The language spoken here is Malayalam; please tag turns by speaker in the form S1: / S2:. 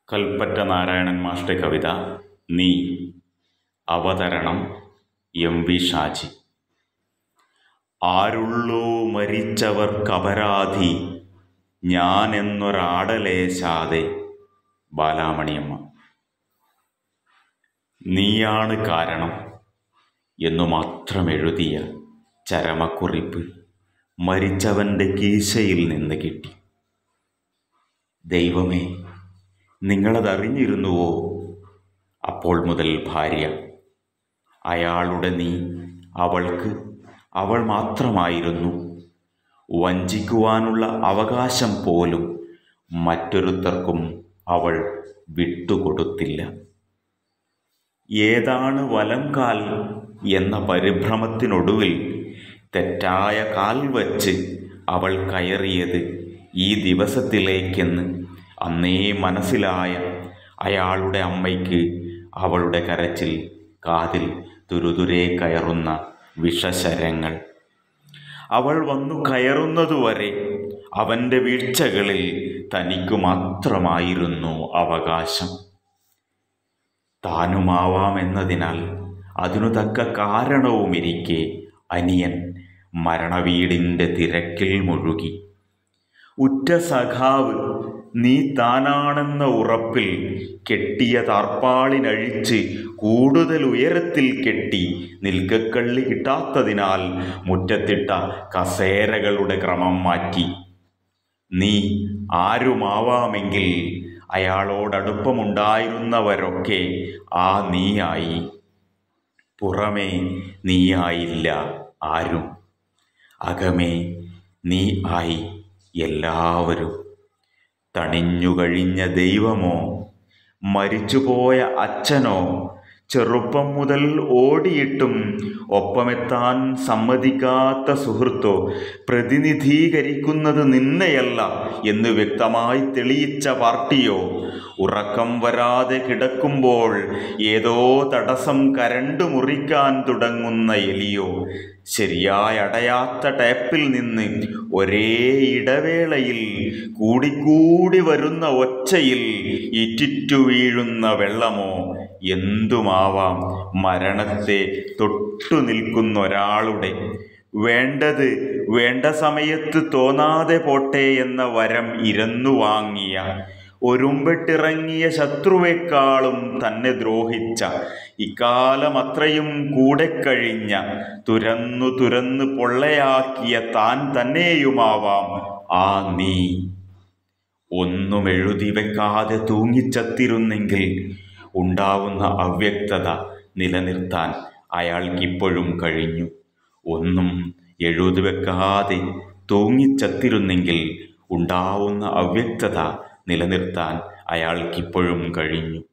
S1: കൽപ്പറ്റ നാരായണൻ മാഷ്ടെ കവിത നീ അവതരണം എം വി ഷാജി ആരുള്ളൂ മരിച്ചവർക്കപരാധി ഞാനെന്നൊരാടലേശാതെ ബാലാമണിയമ്മ നീയാണ് കാരണം എന്നു മാത്രം എഴുതിയ ചരമക്കുറിപ്പ് മരിച്ചവൻ്റെ കീശയിൽ നിന്ന് കിട്ടി ദൈവമേ നിങ്ങളതറിഞ്ഞിരുന്നുവോ അപ്പോൾ മുതൽ ഭാര്യ അയാളുടെ നീ അവൾക്ക് അവൾ മാത്രമായിരുന്നു വഞ്ചിക്കുവാനുള്ള അവകാശം പോലും മറ്റൊരുത്തർക്കും അവൾ വിട്ടുകൊടുത്തില്ല ഏതാണ് വലം കാൽ എന്ന പരിഭ്രമത്തിനൊടുവിൽ തെറ്റായ കാൽ വച്ച് അവൾ കയറിയത് ഈ ദിവസത്തിലേക്കെന്ന് അന്നേ മനസ്സിലായ അയാളുടെ അമ്മയ്ക്ക് അവളുടെ കരച്ചിൽ കാതിൽ തുരുതുരെ കയറുന്ന വിഷശരങ്ങൾ അവൾ വന്നു കയറുന്നതുവരെ അവൻ്റെ വീഴ്ചകളിൽ തനിക്കു മാത്രമായിരുന്നു അവകാശം താനുമാവാമെന്നതിനാൽ അതിനു തക്ക കാരണവുമിരിക്കെ അനിയൻ മരണവീടിൻ്റെ തിരക്കിൽ മുഴുകി ഉറ്റ സഖാവ് നീ താനാണെന്ന ഉറപ്പിൽ കെട്ടിയ താർപ്പാളിനഴിച്ച് കൂടുതൽ ഉയരത്തിൽ കെട്ടി നിൽക്കക്കള്ളി കിട്ടാത്തതിനാൽ മുറ്റത്തിട്ട കസേരകളുടെ ക്രമം മാറ്റി നീ ആരുമാവാമെങ്കിൽ അയാളോടടുപ്പമുണ്ടായിരുന്നവരൊക്കെ ആ നീയായി പുറമേ നീയായില്ല ആരും അകമേ നീ ആയി എല്ലാവരും തണിഞ്ഞുകഴിഞ്ഞ ദൈവമോ മരിച്ചുപോയ അച്ഛനോ ചെറുപ്പം മുതൽ ഓടിയിട്ടും ഒപ്പമെത്താൻ സമ്മതിക്കാത്ത സുഹൃത്തോ പ്രതിനിധീകരിക്കുന്നത് നിന്നെയല്ല എന്ന് വ്യക്തമായി തെളിയിച്ച പാർട്ടിയോ ഉറക്കം വരാതെ കിടക്കുമ്പോൾ ഏതോ തടസ്സം കരണ്ടു മുറിക്കാൻ തുടങ്ങുന്ന എലിയോ ശരിയായി അടയാത്ത ടാപ്പിൽ നിന്ന് ഒരേ ഇടവേളയിൽ കൂടിക്കൂടി വരുന്ന ഒച്ചയിൽ ഇറ്റിറ്റു വീഴുന്ന വെള്ളമോ എന്തുമാവാം മരണത്തെ തൊട്ടു നിൽക്കുന്ന ഒരാളുടെ വേണ്ടത് വേണ്ട സമയത്ത് തോന്നാതെ പോട്ടെ എന്ന വരം ഇരന്നു വാങ്ങിയ ഒരുമ്പെട്ടിറങ്ങിയ ശത്രുവേക്കാളും തന്നെ ദ്രോഹിച്ച ഇക്കാലം അത്രയും കൂടെ കഴിഞ്ഞ തുരന്നു തുരന്നു പൊള്ളയാക്കിയ താൻ തന്നെയുമാവാം ആ നീ ഒന്നും എഴുതി വെക്കാതെ തൂങ്ങിച്ചത്തിരുന്നെങ്കിൽ ഉണ്ടാവുന്ന അവ്യക്തത നിലനിർത്താൻ അയാൾക്കിപ്പോഴും കഴിഞ്ഞു ഒന്നും എഴുതി വെക്കാതെ തൂങ്ങിച്ചത്തിരുന്നെങ്കിൽ ഉണ്ടാവുന്ന അവ്യക്തത നിലനിർത്താൻ അയാൾക്കിപ്പോഴും കഴിഞ്ഞു